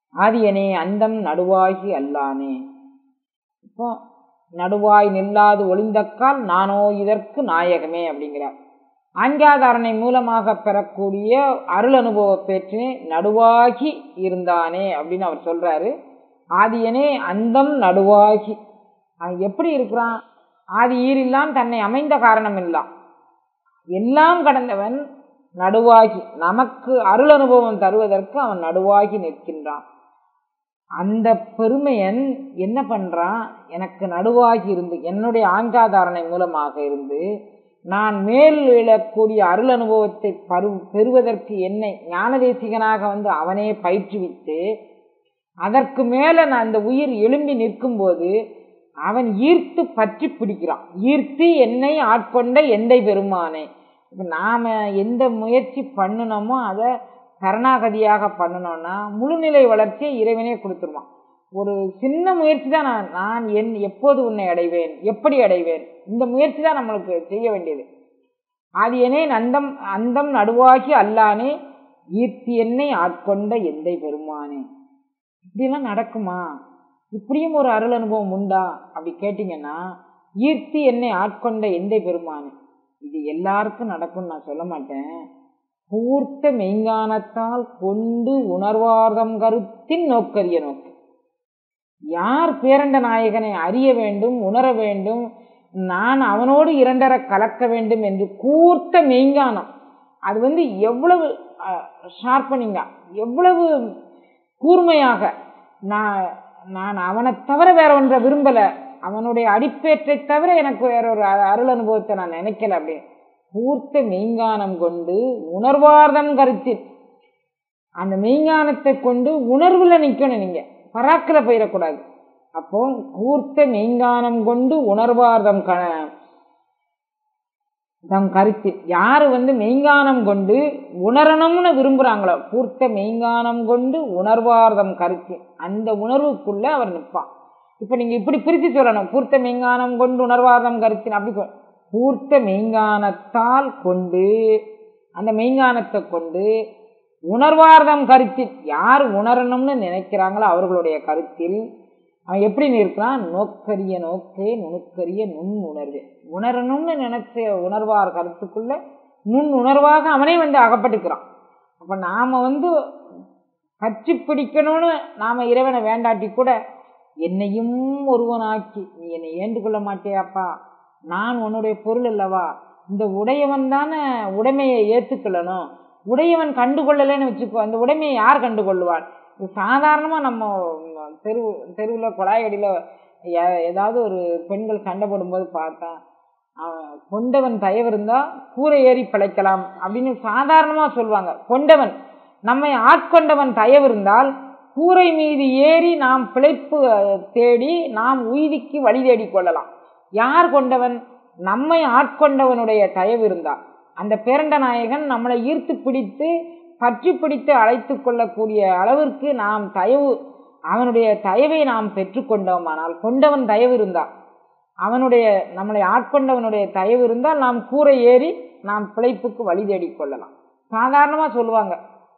ஆதியனே அந்தம் நடுவாகி அல்லானே இப்போ நடுவாய் நில்லாது ஒளிந்தக்கால் நானோ இதற்கு நாயகமே அப்படிங்கிறார் ஆஞ்சாதாரணை மூலமாக பெறக்கூடிய அருள் அனுபவ பேற்றினை நடுவாகி இருந்தானே அப்படின்னு அவர் சொல்றாரு ஆதியனே அந்தம் நடுவாகி அவன் எப்படி இருக்கிறான் ஆதி ஈரில்லான் தன்னை அமைந்த காரணம் இல்லாம் எல்லாம் கடந்தவன் நடுவாகி நமக்கு அருள் அனுபவம் தருவதற்கு அவன் நடுவாகி நிற்கின்றான் அந்த பெருமையன் என்ன பண்றான் எனக்கு நடுவாகி இருந்து என்னுடைய ஆஞ்சாதாரணை மூலமாக இருந்து நான் மேல் எழக்கூடிய அருள் அனுபவத்தை பரு பெறுவதற்கு என்னை ஞானதேசிகனாக வந்து அவனே பயிற்றுவித்து அதற்கு மேல நான் அந்த உயிர் எழும்பி நிற்கும்போது அவன் ஈர்த்து பற்றி பிடிக்கிறான் ஈர்த்து என்னை ஆட்கொண்ட எந்தை பெருமானே இப்ப நாம எந்த முயற்சி பண்ணினோமோ அதை கருணாகதியாக பண்ணணும்னா முழுநிலை வளர்ச்சியை இறைவனே கொடுத்துருவான் ஒரு சின்ன முயற்சி தான் நான் நான் என் எப்போது உன்னை அடைவேன் எப்படி அடைவேன் இந்த முயற்சி தான் நம்மளுக்கு செய்ய வேண்டியது ஆதியனே அந்தம் அந்தம் நடுவாகி அல்லானே ஈர்த்தி என்னை ஆட்கொண்ட எந்தை பெருமானே இப்படியெல்லாம் நடக்குமா இப்படியும் ஒரு அருள் அனுபவம் உண்டா அப்படி கேட்டீங்கன்னா ஈர்த்தி என்னை ஆட்கொண்ட எந்தை பெருமானே இது எல்லாருக்கும் நடக்கும்னு நான் சொல்ல மாட்டேன் பூர்த்த மெய்ஞானத்தால் கொண்டு உணர்வார்தம் கருத்தின் நோக்கரிய நோக்கு யார் பேரண்ட நாயகனை அறிய வேண்டும் உணர வேண்டும் நான் அவனோடு இரண்டர கலக்க வேண்டும் என்று கூர்த்த மெய்ஞானம் அது வந்து எவ்வளவு ஷார்ப்பனிங்கா எவ்வளவு கூர்மையாக நான் நான் அவனை தவிர வேற ஒன்றை விரும்பல அவனுடைய அடிப்பேற்றை தவிர எனக்கு வேற ஒரு அருள் அனுபவத்தை நான் நினைக்கல அப்படின்னு பூர்த்த மெய்ஞானம் கொண்டு உணர்வார்தம் கருத்தில் அந்த மெய்ஞானத்தை கொண்டு உணர்வுல நிக்கணும் நீங்க பராக்கில் போயிடக்கூடாது அப்போ கூர்த்த மெய்ஞானம் கொண்டு உணர்வார்தம் க தம் கருத்தில் யாரு வந்து மெய்ஞானம் கொண்டு உணரணும்னு விரும்புறாங்களோ கூர்த்த மெய்ஞானம் கொண்டு உணர்வார்தம் கருத்தில் அந்த உணர்வுக்குள்ள அவர் நிற்பான் இப்ப நீங்க இப்படி பிரித்து சொல்லணும் கூர்த்த மெய்ஞானம் கொண்டு உணர்வார்தம் கருத்தில் அப்படி கூர்த்த மெய்ஞானத்தால் கொண்டு அந்த மெய்ஞானத்தை கொண்டு உணர்வார்தம் கருத்தில் யார் உணரணும்னு நினைக்கிறாங்களோ அவர்களுடைய கருத்தில் அவன் எப்படி நிற்கிறான் நோக்கரிய நோக்கே நுணுக்கரிய நுண் உணர்வு உணரணும்னு நினைச்ச உணர்வார் கருத்துக்குள்ள நுண் உணர்வாக அவனே வந்து அகப்பட்டுக்கிறான் அப்ப நாம வந்து பற்றி பிடிக்கணும்னு நாம இறைவனை வேண்டாட்டி கூட என்னையும் ஒருவனாக்கி நீ என்னை ஏண்டுகொள்ள மாட்டேயாப்பா நான் உன்னுடைய பொருள் அல்லவா இந்த உடையவன் தானே உடைமையை ஏத்துக்கொள்ளணும் உடையவன் கண்டுகொள்ளலைன்னு வச்சுக்கோ அந்த உடைமையை யார் கண்டுகொள்வாள் சாதாரணமாக நம்ம தெரு தெருவில் குழாயடியில் ஏதாவது ஒரு பெண்கள் சண்டை போடும்போது பார்த்தா கொண்டவன் தயவு இருந்தால் கூரை ஏறி பிழைக்கலாம் அப்படின்னு சாதாரணமாக சொல்லுவாங்க கொண்டவன் நம்மை ஆட்கொண்டவன் தயவு இருந்தால் கூரை மீது ஏறி நாம் பிழைப்பு தேடி நாம் உய்திக்கு வழி தேடி கொள்ளலாம் யார் கொண்டவன் நம்மை ஆட்கொண்டவனுடைய தயவு இருந்தால் அந்த பேரண்ட நாயகன் நம்மளை ஈர்த்து பிடித்து பற்றி பிடித்து அழைத்து கொள்ளக்கூடிய அளவிற்கு நாம் தயவு அவனுடைய தயவை நாம் பெற்றுக்கொண்டோமானால் கொண்டவன் தயவு இருந்தால் அவனுடைய நம்மளை ஆட்கொண்டவனுடைய தயவு இருந்தால் நாம் கூரை ஏறி நாம் பிழைப்புக்கு வழி தேடிக் கொள்ளலாம் சாதாரணமாக சொல்லுவாங்க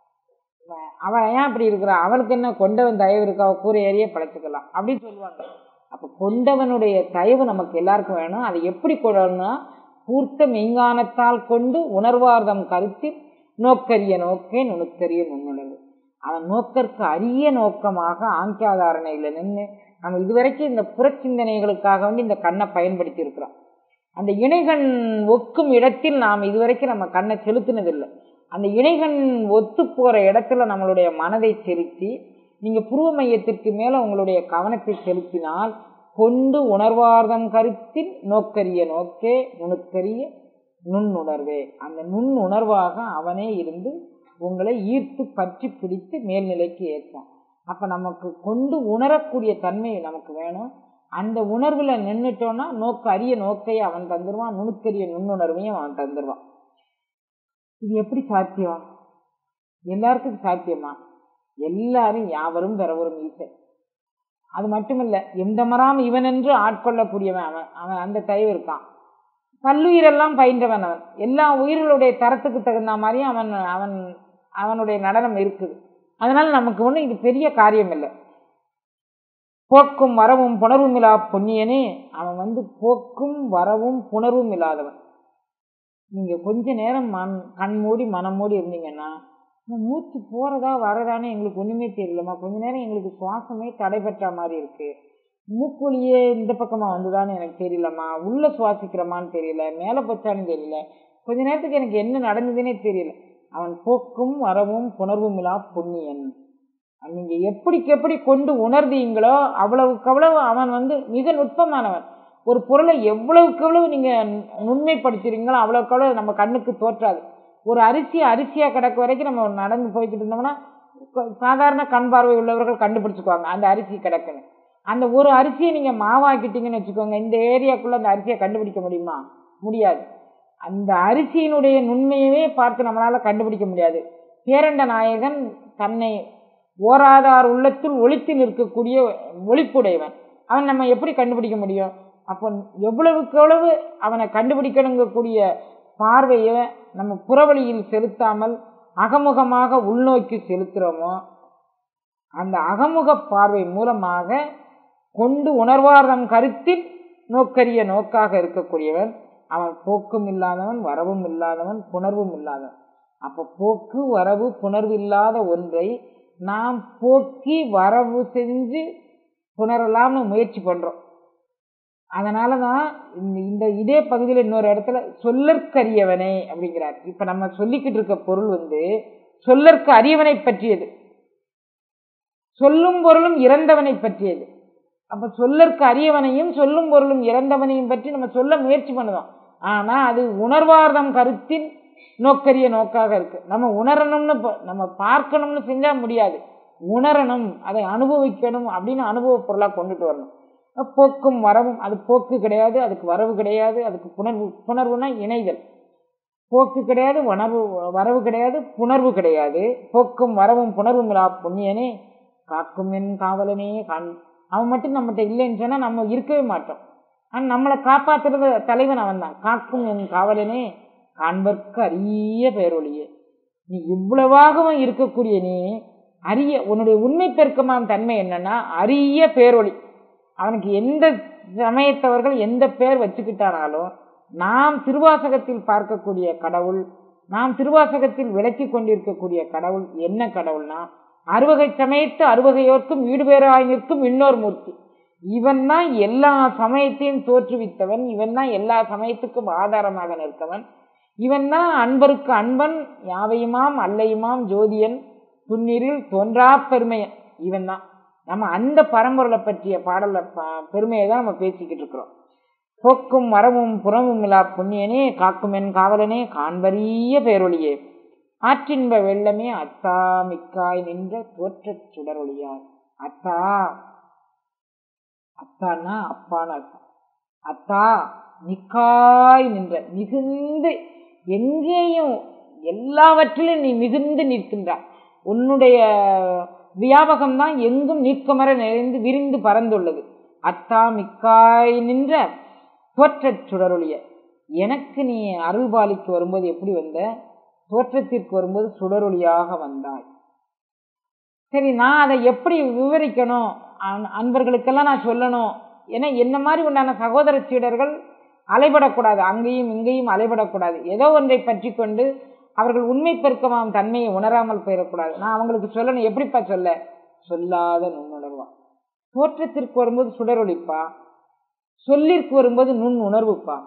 அவன் ஏன் அப்படி இருக்கிறான் அவனுக்கு என்ன கொண்டவன் தயவு இருக்கா கூரை ஏறியே படைச்சுக்கலாம் அப்படின்னு சொல்லுவாங்க அப்போ கொண்டவனுடைய தயவு நமக்கு எல்லாருக்கும் வேணும் அதை எப்படி கொள்ளணும்னா பூர்த்த மெய்ஞானத்தால் கொண்டு உணர்வார்தம் கருத்தில் நோக்கரிய நோக்கே நுணுக்கரிய நுண்ணுணர்வு அவன் நோக்கற்கு அரிய நோக்கமாக ஆங்கியாதாரணையில் நின்று நம்ம இதுவரைக்கும் இந்த புறச்சிந்தனைகளுக்காக வந்து இந்த கண்ணை பயன்படுத்தி இருக்கிறோம் அந்த இணைகண் ஒக்கும் இடத்தில் நாம் இதுவரைக்கும் நம்ம கண்ணை செலுத்தினதில்லை அந்த இணைகண் ஒத்து போற இடத்துல நம்மளுடைய மனதை செலுத்தி நீங்க புருவ மையத்திற்கு மேல உங்களுடைய கவனத்தை செலுத்தினால் கொண்டு உணர்வார்தம் கருத்தில் நோக்கரிய நோக்கே நுணுக்கரிய நுண்ணுணர்வே அந்த நுண்ணுணர்வாக அவனே இருந்து உங்களை ஈர்த்து பற்றி பிடித்து மேல்நிலைக்கு ஏற்பான் அப்ப நமக்கு கொண்டு உணரக்கூடிய தன்மை நமக்கு வேணும் அந்த உணர்வுல நின்றுட்டோம்னா நோக்க அரிய நோக்கையை அவன் தந்துடுவான் நுணுக்கரிய நுண்ணுணர்வையும் அவன் தந்துடுவான் இது எப்படி சாத்தியம் எல்லாருக்கும் சாத்தியமா எல்லாரும் யாவரும் பெறவரும் ஈசன் அது மட்டுமில்ல எந்த மராம் இவன் என்று ஆட்கொள்ளக்கூடியவன் அவன் அவன் அந்த தயவு இருக்கான் பல்லுயிரெல்லாம் பயின்றவன் அவன் எல்லா உயிர்களுடைய தரத்துக்கு தகுந்த மாதிரியும் அவன் அவன் அவனுடைய நடனம் இருக்குது அதனால நமக்கு ஒன்றும் இது பெரிய காரியம் இல்லை போக்கும் வரவும் புணர்வும் இல்லா பொன்னியனே அவன் வந்து போக்கும் வரவும் புணர்வும் இல்லாதவன் நீங்க கொஞ்ச நேரம் மண் கண் மூடி மனம் மூடி இருந்தீங்கன்னா இந்த மூச்சு போறதா வரதான்னு எங்களுக்கு ஒண்ணுமே தெரியலம்மா கொஞ்ச நேரம் எங்களுக்கு சுவாசமே தடைபெற்ற மாதிரி இருக்கு மூக்குழியே இந்த பக்கமா வந்துதான்னு எனக்கு தெரியலம்மா உள்ள சுவாசிக்கிறோமான்னு தெரியல மேலே போச்சான்னு தெரியல கொஞ்ச நேரத்துக்கு எனக்கு என்ன நடந்ததுன்னே தெரியல அவன் போக்கும் வரவும் புணர்வும் இல்லா பொன்னியன் நீங்க எப்படிக்கு எப்படி கொண்டு உணர்ந்தீங்களோ அவ்வளவுக்கு அவ்வளவு அவன் வந்து மிக நுட்பமானவன் ஒரு பொருளை எவ்வளவுக்கு எவ்வளவு நீங்க நுண்மைப்படுத்துறீங்களோ அவ்வளவுக்கு அவ்வளவு நம்ம கண்ணுக்கு தோற்றாது ஒரு அரிசி அரிசியா கிடக்க வரைக்கும் நம்ம நடந்து போய்கிட்டு இருந்தோம்னா கொ- சாதாரண கண் பார்வை உள்ளவர்கள் கண்டுபிடிச்சுக்குவாங்க அந்த அரிசி கிடக்குன்னு அந்த ஒரு அரிசியை நீங்க மாவாக்கிட்டீங்கன்னு வச்சுக்கோங்க இந்த ஏரியாக்குள்ள அந்த அரிசியை கண்டுபிடிக்க முடியுமா முடியாது அந்த அரிசியினுடைய நுண்மையவே பார்த்து நம்மளால கண்டுபிடிக்க முடியாது பேரண்ட நாயகன் தன்னை ஓராதார் உள்ளத்தில் ஒளித்து நிற்கக்கூடிய ஒளிப்புடையவன் அவன் நம்ம எப்படி கண்டுபிடிக்க முடியும் அப்போ எவ்வளவுக்கு எவ்வளவு அவனை கண்டுபிடிக்கணுங்கக்கூடிய பார்வையை நம்ம புறவழியில் செலுத்தாமல் அகமுகமாக உள்நோக்கி செலுத்துகிறோமோ அந்த அகமுக பார்வை மூலமாக கொண்டு உணர்வார் நம் கருத்தில் நோக்கரிய நோக்காக இருக்கக்கூடியவன் அவன் போக்கும் இல்லாதவன் வரவும் இல்லாதவன் புணர்வும் இல்லாதவன் அப்ப போக்கு வரவு புணர்வு இல்லாத ஒன்றை நாம் போக்கி வரவு செஞ்சு புணரலாம்னு முயற்சி பண்றோம் அதனால தான் இந்த இந்த இதே பகுதியில் இன்னொரு இடத்துல சொல்லற்கரியவனே அப்படிங்கிறார் இப்ப நம்ம சொல்லிக்கிட்டு இருக்க பொருள் வந்து சொல்லற்கு அரியவனை பற்றியது சொல்லும் பொருளும் இறந்தவனை பற்றியது அப்ப சொல்லற்கு அரியவனையும் சொல்லும் பொருளும் இறந்தவனையும் பற்றி நம்ம சொல்ல முயற்சி பண்ணுவோம் ஆனா அது உணர்வார்தம் கருத்தின் நோக்கரிய நோக்காக இருக்கு நம்ம உணரணும்னு ப- நம்ம பார்க்கணும்னு செஞ்சா முடியாது உணரணும் அதை அனுபவிக்கணும் அப்படின்னு அனுபவ பொருளா கொண்டுட்டு வரணும் போக்கும் வரவும் அது போக்கு கிடையாது அதுக்கு வரவு கிடையாது அதுக்கு புணர்வு புணர்வுனா இணைதல் போக்கு கிடையாது உணர்வு வரவு கிடையாது புணர்வு கிடையாது போக்கும் வரவும் புணர்வும் இல்லா புண்ணியனே காக்கும் என் காவலனே காண் அவன் மட்டும் நம்மகிட்ட இல்லைன்னு சொன்னா நம்ம இருக்கவே மாட்டோம் ஆனா நம்மளை காப்பாத்துறது தலைவன் அவன் தான் காக்கும் என் காவலனே காண்பர்க்கு அரிய பேரொழியே நீ இவ்வளவாகவும் இருக்கக்கூடிய நீ அரிய உன்னுடைய உண்மை பெருக்கமான தன்மை என்னன்னா அரிய பேரொளி அவனுக்கு எந்த சமயத்தவர்கள் எந்த பேர் வச்சுக்கிட்டானாலும் நாம் திருவாசகத்தில் பார்க்கக்கூடிய கடவுள் நாம் திருவாசகத்தில் விளக்கி கொண்டிருக்கக்கூடிய கடவுள் என்ன கடவுள்னா அறுவகை சமயத்து அறுவகையோர்க்கும் ஈடுபேராய் நிற்கும் இன்னொரு மூர்த்தி இவன் தான் எல்லா சமயத்தையும் தோற்றுவித்தவன் இவன் தான் எல்லா சமயத்துக்கும் ஆதாரமாக நிற்கவன் இவன் தான் அன்பருக்கு அன்பன் யாவையுமாம் அல்லையுமாம் ஜோதியன் துன்னிரில் தோன்றா பெருமையன் இவன் தான் நம்ம அந்த பரம்பொருளை பற்றிய பாடல ப- பெருமையை தான் நம்ம பேசிக்கிட்டு இருக்கிறோம் போக்கும் வரவும் புறமும் இல்லா புண்ணியனே காக்கும் என் காவலனே காண்பரிய பேரொழியே ஆற்றின்ப வெள்ளமே அத்தா மிக்காய் நின்ற தோற்றச் சுடரொளியார் அத்தா அத்தான்னா அப்பான்னு அர்த்தம் அத்தா மிக்காய் நின்ற மிகுந்து எங்கேயும் எல்லாவற்றிலும் நீ மிகுந்து நிற்கின்றாய் உன்னுடைய வியாபகம் தான் எங்கும் நீக்கமர நிறைந்து விரிந்து பறந்துள்ளது அத்தா மிக்காய் நின்ற தோற்றச் சுடரொளிய எனக்கு நீ அருள்பாலிக்கு வரும்போது எப்படி வந்த தோற்றத்திற்கு வரும்போது சுடரொளியாக வந்தாய் சரி நான் அதை எப்படி விவரிக்கணும் அன்- அன்பர்களுக்கெல்லாம் நான் சொல்லணும் ஏன்னா என்ன மாதிரி உண்டான சகோதர சீடர்கள் அலைபடக்கூடாது அங்கேயும் இங்கேயும் அலைபடக்கூடாது ஏதோ ஒன்றை பற்றி கொண்டு அவர்கள் உண்மை பெருக்கமாம் தன்மையை உணராமல் போயிடக்கூடாது நான் அவங்களுக்கு சொல்லணும் எப்படிப்பா சொல்ல சொல்லாத நுண்ணுணர்வா தோற்றத்திற்கு வரும்போது சுடரொளிப்பா சொல்லிற்கு வரும்போது நுண் உணர்வுப்பா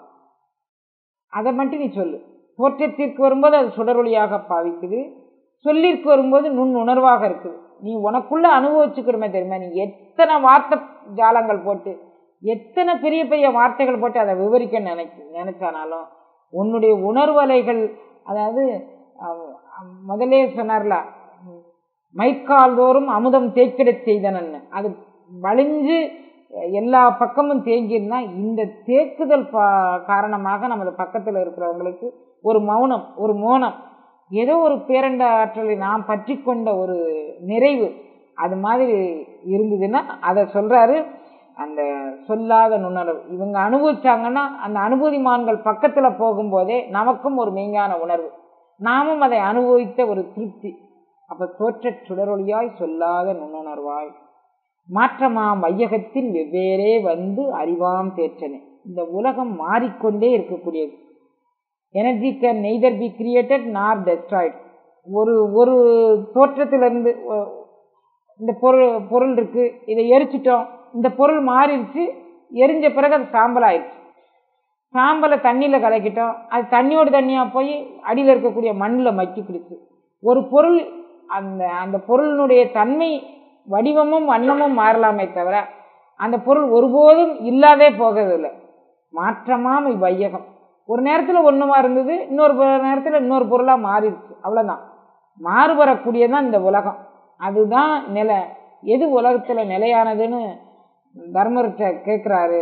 அதை மட்டும் நீ சொல்லு தோற்றத்திற்கு வரும்போது அது சுடரொளியாக பாவிக்குது சொல்லிற்கு வரும்போது நுண் உணர்வாக இருக்குது நீ உனக்குள்ள அனுபவிச்சுக்கிறமே தெரியுமா நீ எத்தனை வார்த்தை ஜாலங்கள் போட்டு எத்தனை பெரிய பெரிய வார்த்தைகள் போட்டு அதை விவரிக்க நினைக்க நினைச்சானாலும் உன்னுடைய உணர்வலைகள் அதாவது அஹ், அஹ், முதலே சொன்னார்ல உம், மைக்கால் தோறும் அமுதம் தேக்கிடச் செய்தனன்னு அது வழிஞ்சு எல்லா பக்கமும் தேங்கியிருந்தா இந்த தேக்குதல் பா காரணமாக நமது பக்கத்தில் இருக்கிறவங்களுக்கு ஒரு மௌனம் ஒரு மோனம் ஏதோ ஒரு பேரண்ட ஆற்றலை நாம் பற்றி கொண்ட ஒரு நிறைவு அது மாதிரி இருந்ததுன்னா அதை சொல்றாரு அந்த சொல்லாத நுணர்வு இவங்க அனுபவிச்சாங்கன்னா அந்த அனுபூதிமான்கள் பக்கத்துல போகும்போதே நமக்கும் ஒரு மெய்ஞான உணர்வு நாமும் அதை அனுபவித்த ஒரு திருப்தி அப்ப தோற்றச் சுடரொளியாய் சொல்லாத நுண்ணுணர்வாய் மாற்றமா மையகத்தின் வெவ்வேறே வந்து அறிவாம் தேற்றனே இந்த உலகம் மாறிக்கொண்டே இருக்கக்கூடியது energy can neither be created nor destroyed ஒரு ஒரு தோற்றத்திலிருந்து ஒ- இந்த பொருள் பொருள் இருக்கு இதை எரிச்சிட்டோம் இந்த பொருள் மாறிடுச்சு எரிஞ்ச பிறகு அது சாம்பல் ஆயிடுச்சு சாம்பலை தண்ணியில் கலக்கிட்டோம் அது தண்ணியோடு தண்ணியாக போய் அடியில் இருக்கக்கூடிய மண்ணில் மக்கிக்கிடுச்சு ஒரு பொருள் அந்த அந்த பொருளினுடைய தன்மை வடிவமும் வண்ணமும் மாறலாமே தவிர அந்த பொருள் ஒருபோதும் இல்லாதே போகிறதில்லை மாற்றமாம் இவ்வையகம் ஒரு நேரத்தில் ஒன்றுமா இருந்தது இன்னொரு நேரத்தில் இன்னொரு பொருளாக மாறிடுச்சு அவ்வளோதான் மாறுபடக்கூடியதான் இந்த உலகம் அதுதான் நிலை எது உலகத்தில் நிலையானதுன்னு தர்மர்கிட்ட கேட்குறாரு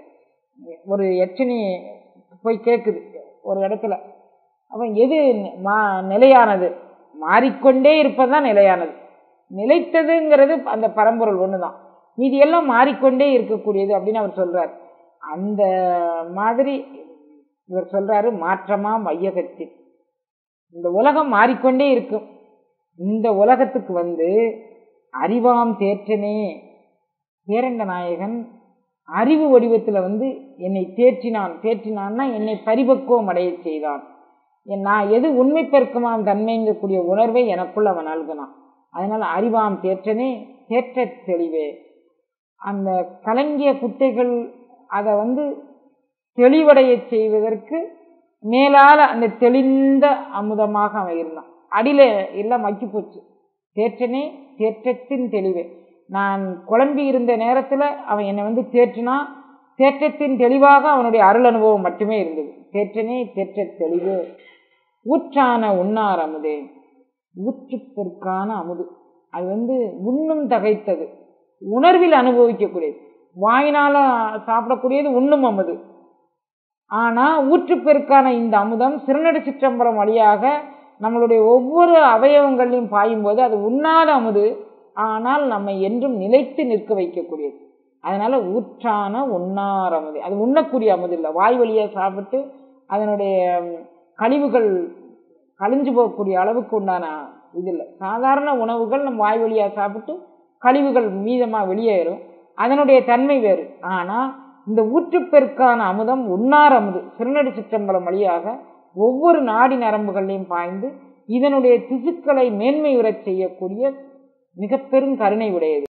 ஒரு யட்சினி போய் கேட்குது ஒரு இடத்துல அவன் எது மா நிலையானது மாறிக்கொண்டே இருப்பதுதான் நிலையானது நிலைத்ததுங்கிறது அந்த பரம்பொருள் ஒன்று தான் மீதி எல்லாம் மாறிக்கொண்டே இருக்கக்கூடியது அப்படின்னு அவர் சொல்றார் அந்த மாதிரி இவர் சொல்றாரு மாற்றமா மையகத்தில் இந்த உலகம் மாறிக்கொண்டே இருக்கும் இந்த உலகத்துக்கு வந்து அறிவாம் தேற்றனே பேரண்ட நாயகன் அறிவு வடிவத்துல வந்து என்னை தேற்றினான் தேற்றினான்னா என்னை பரிபக்குவம் அடைய செய்தான் என் நான் எது உண்மை பெருக்கமாம் தன்மைங்கக்கூடிய உணர்வை எனக்குள் அவன் நல்கினான் அதனால அறிவாம் தேற்றனே தேற்ற தெளிவே அந்த கலங்கிய குட்டைகள் அதை வந்து தெளிவடைய செய்வதற்கு மேலால அந்த தெளிந்த அமுதமாக அவன் இருந்தான் அடியில எல்லாம் மக்கி போச்சு தேற்றனே தேற்றத்தின் தெளிவே நான் குழம்பி இருந்த நேரத்துல அவன் என்னை வந்து தேற்றினா தேற்றத்தின் தெளிவாக அவனுடைய அருள் அனுபவம் மட்டுமே இருந்தது தேற்றனே தேற்ற தெளிவு ஊற்றான உண்ணார் அமுதே ஊற்றுப்பொருட்கான அமுது அது வந்து உண்ணும் தகைத்தது உணர்வில் அனுபவிக்கக்கூடியது வாயினால சாப்பிடக்கூடியது உண்ணும் அமுது ஆனா ஊற்றுப்பெருக்கான இந்த அமுதம் சிறுநடு சிற்றம்பலம் வழியாக நம்மளுடைய ஒவ்வொரு அவயவங்களையும் பாயும் போது அது உண்ணாத அமுது ஆனால் நம்மை என்றும் நிலைத்து நிற்க வைக்கக்கூடியது அதனால ஊற்றான உண்ணார் அமுது அது உண்ணக்கூடிய அமுது இல்லை வாய் வழியாக சாப்பிட்டு அதனுடைய ம், கழிவுகள் கழிஞ்சு போகக்கூடிய அளவுக்கு உண்டான இது இல்லை சாதாரண உணவுகள் நம்ம வாய் வழியாக சாப்பிட்டு கழிவுகள் மீதமாக வெளியேறும் அதனுடைய தன்மை வேறு ஆனால் இந்த ஊற்றுப்பெருக்கான அமுதம் உண்ணார் அமுது சிறுநடு சிற்றம்பலம் வழியாக ஒவ்வொரு நாடி நரம்புகளையும் பாய்ந்து இதனுடைய திசுக்களை மேன்மை உறச் செய்யக்கூடிய மிக பெரும் கருணை உடையது